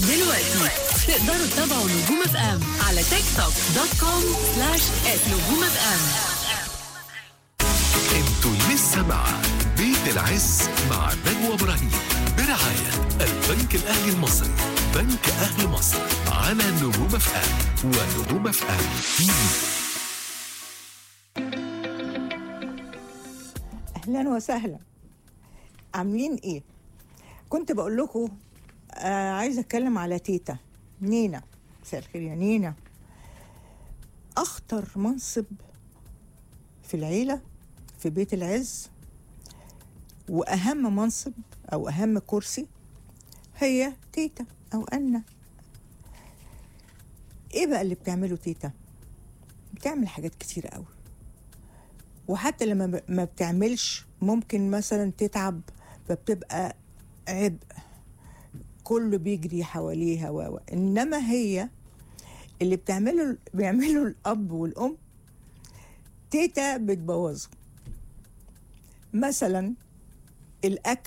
دلوقتي تقدروا تتابعوا نجوم اف ام على تيك توك دوت كوم سلاش نجوم اف ام انتوا لسه مع بيت العز مع نجوى ابراهيم برعاية البنك الاهلي المصري بنك اهل مصر على نجوم اف ام ونجوم اف ام تي في اهلا وسهلا عاملين ايه كنت بقول لكم آه عايزه اتكلم على تيتا نينا مساء الخير يا نينا اخطر منصب في العيله في بيت العز واهم منصب او اهم كرسي هي تيتا او انا ايه بقى اللي بتعمله تيتا بتعمل حاجات كتير قوي وحتى لما ب- ما بتعملش ممكن مثلا تتعب فبتبقى عبء كله بيجري حواليها و و- انما هي اللي بتعمله بيعمله الاب والام تيتا بتبوظه مثلا الاكل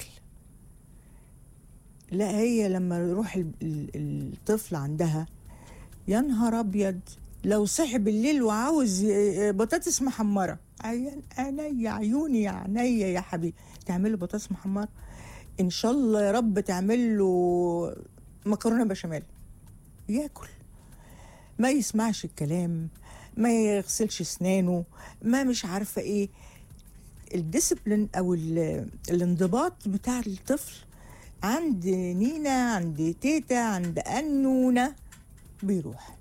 لا هي لما يروح ال- ال- الطفل عندها يا نهار ابيض لو صحي بالليل وعاوز ي- بطاطس محمره عيان عينيا عيوني يا عينيا يا حبيبي تعمل له بطاطس محمره ان شاء الله يا رب تعمل له مكرونه بشاميل ياكل ما يسمعش الكلام ما يغسلش اسنانه ما مش عارفه ايه الديسبلين او ال- الانضباط بتاع الطفل عند نينا عند تيتا عند انونه بيروح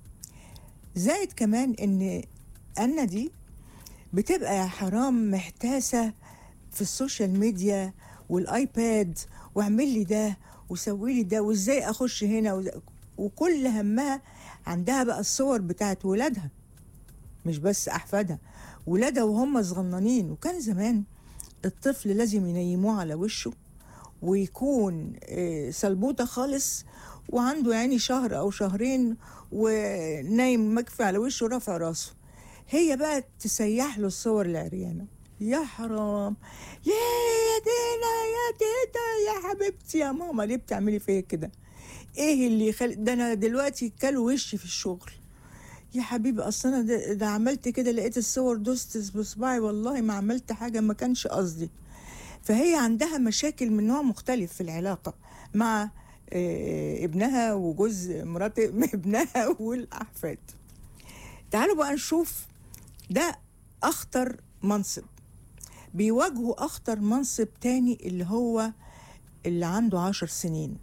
زائد كمان ان أنا دي بتبقى يا حرام محتاسة في السوشيال ميديا والايباد واعمل لي ده وسوي لي ده وازاي اخش هنا وز- وكل همها عندها بقى الصور بتاعت ولادها مش بس احفادها ولادها وهم صغننين وكان زمان الطفل لازم ينيموه على وشه ويكون آه، سلبوطة خالص وعنده يعني شهر أو شهرين ونايم مكفي على وشه ورافع راسه هي بقى تسيح له الصور العريانة يا حرام ليه يا دينا يا تيتا يا حبيبتي يا ماما ليه بتعملي فيا كده ايه اللي يخلي ده انا دلوقتي كلوا وشي في الشغل يا حبيبي اصل انا ده, ده عملت كده لقيت الصور دوست بصباعي والله ما عملت حاجه ما كانش قصدي فهي عندها مشاكل من نوع مختلف في العلاقه مع آه، ابنها وجوز مرات ابنها والاحفاد تعالوا بقى نشوف ده اخطر منصب بيواجهوا اخطر منصب تاني اللي هو اللي عنده عشر سنين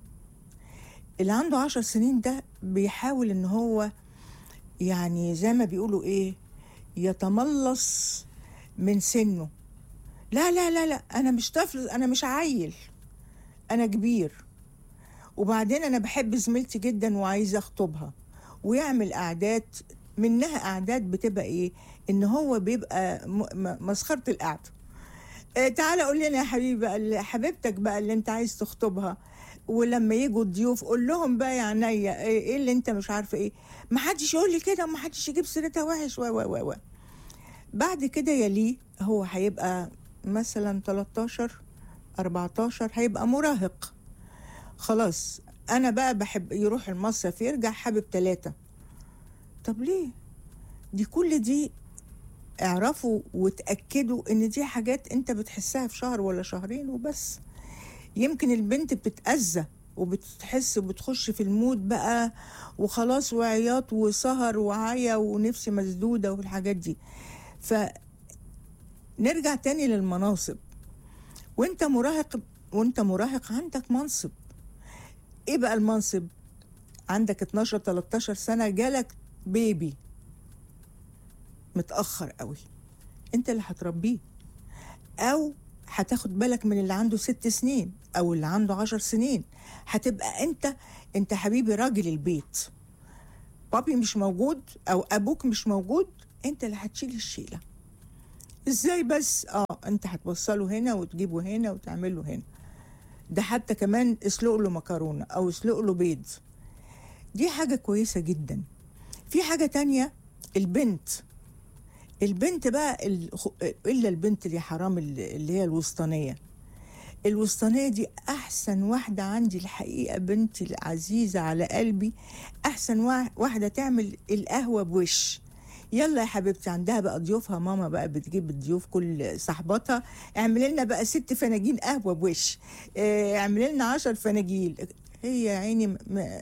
اللي عنده عشر سنين ده بيحاول ان هو يعني زي ما بيقولوا ايه يتملص من سنه لا لا لا لا انا مش طفل انا مش عيل انا كبير وبعدين انا بحب زميلتي جدا وعايزه اخطبها ويعمل اعداد منها اعداد بتبقى ايه ان هو بيبقى م- م- مسخره القعده آه، تعالى قول لنا يا حبيبي بقى اللي- حبيبتك بقى اللي انت عايز تخطبها ولما يجوا الضيوف قول لهم بقى يا عينيا ايه إيه اللي انت مش عارفه ايه ما حدش يقول لي كده وما حدش يجيب سيرتها وحش و و و و بعد كده يليه هو هيبقى مثلا 13 14 هيبقى مراهق خلاص انا بقى بحب يروح المصيف يرجع حابب ثلاثة طب ليه دي كل دي اعرفوا وتأكدوا ان دي حاجات انت بتحسها في شهر ولا شهرين وبس يمكن البنت بتتأذى وبتحس وبتخش في المود بقى وخلاص وعياط وسهر وعيا ونفسي مسدودة والحاجات دي فنرجع تاني للمناصب وانت مراهق وانت مراهق عندك منصب ايه بقى المنصب عندك 12 13 سنة جالك بيبي متأخر قوي انت اللي هتربيه او هتاخد بالك من اللي عنده ست سنين او اللي عنده عشر سنين هتبقى انت انت حبيبي راجل البيت بابي مش موجود او ابوك مش موجود انت اللي هتشيل الشيله ازاي بس اه انت هتوصله هنا وتجيبه هنا وتعمله هنا ده حتى كمان اسلق له مكرونه او اسلق له بيض دي حاجه كويسه جدا في حاجه تانية البنت البنت بقى الخ- الا البنت اللي حرام اللي اللي هي الوسطانيه الوسطانية دي أحسن واحدة عندي الحقيقة بنتي العزيزة على قلبي أحسن وا- واحدة تعمل القهوة بوش يلا يا حبيبتي عندها بقى ضيوفها ماما بقى بتجيب الضيوف كل صاحباتها اعملي لنا بقى ست فناجين قهوة بوش اه، اعملي لنا عشر فناجيل هي يا عيني م- م-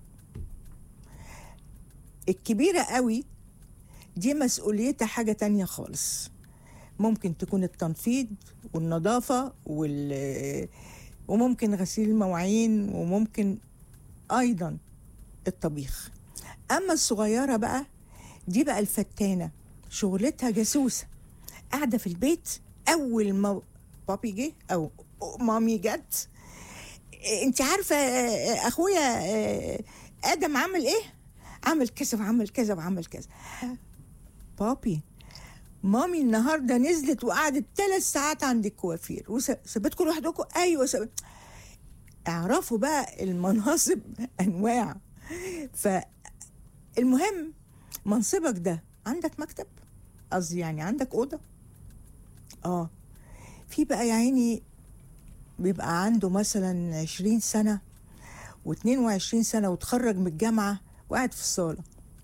الكبيرة قوي دي مسؤوليتها حاجة تانية خالص ممكن تكون التنفيذ والنظافة وال وممكن غسيل المواعين وممكن أيضا الطبيخ أما الصغيرة بقى دي بقى الفتانة شغلتها جاسوسة قاعدة في البيت أول ما بابي جه أو مامي جت انت عارفة آه، أخويا آه، آدم عمل إيه؟ عمل كذا وعمل كذا وعمل كذا بابي مامي النهارده نزلت وقعدت ثلاث ساعات عند الكوافير وسابتكم لوحدكم ايوه سابت اعرفوا بقى المناصب انواع فالمهم منصبك ده عندك مكتب قصدي يعني عندك اوضه اه في بقى يا عيني بيبقى عنده مثلا عشرين سنة واتنين وعشرين سنة وتخرج من الجامعة وقاعد في الصالة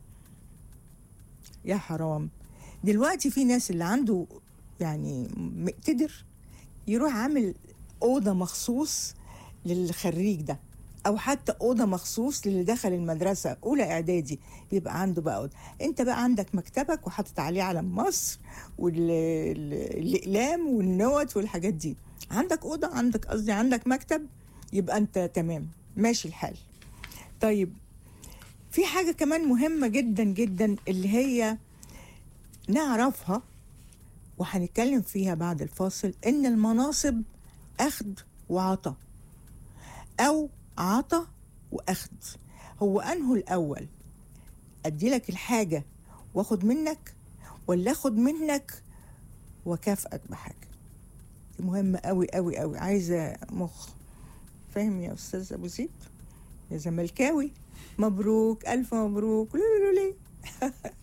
يا حرام دلوقتي في ناس اللي عنده يعني مقتدر يروح عامل أوضة مخصوص للخريج ده أو حتى أوضة مخصوص للي دخل المدرسة أولى إعدادي يبقى عنده بقى أوضة أنت بقى عندك مكتبك وحاطط عليه علم مصر والأقلام والنوت والحاجات دي عندك أوضة عندك قصدي عندك مكتب يبقى أنت تمام ماشي الحال طيب في حاجة كمان مهمة جدا جدا اللي هي نعرفها وهنتكلم فيها بعد الفاصل ان المناصب اخد وعطا او عطا واخد هو انه الاول ادي لك الحاجه واخد منك ولا اخد منك واكافئك بحاجه دي مهمه قوي قوي قوي عايزه مخ فاهم يا استاذ ابو زيد يا زملكاوي مبروك الف مبروك لولولي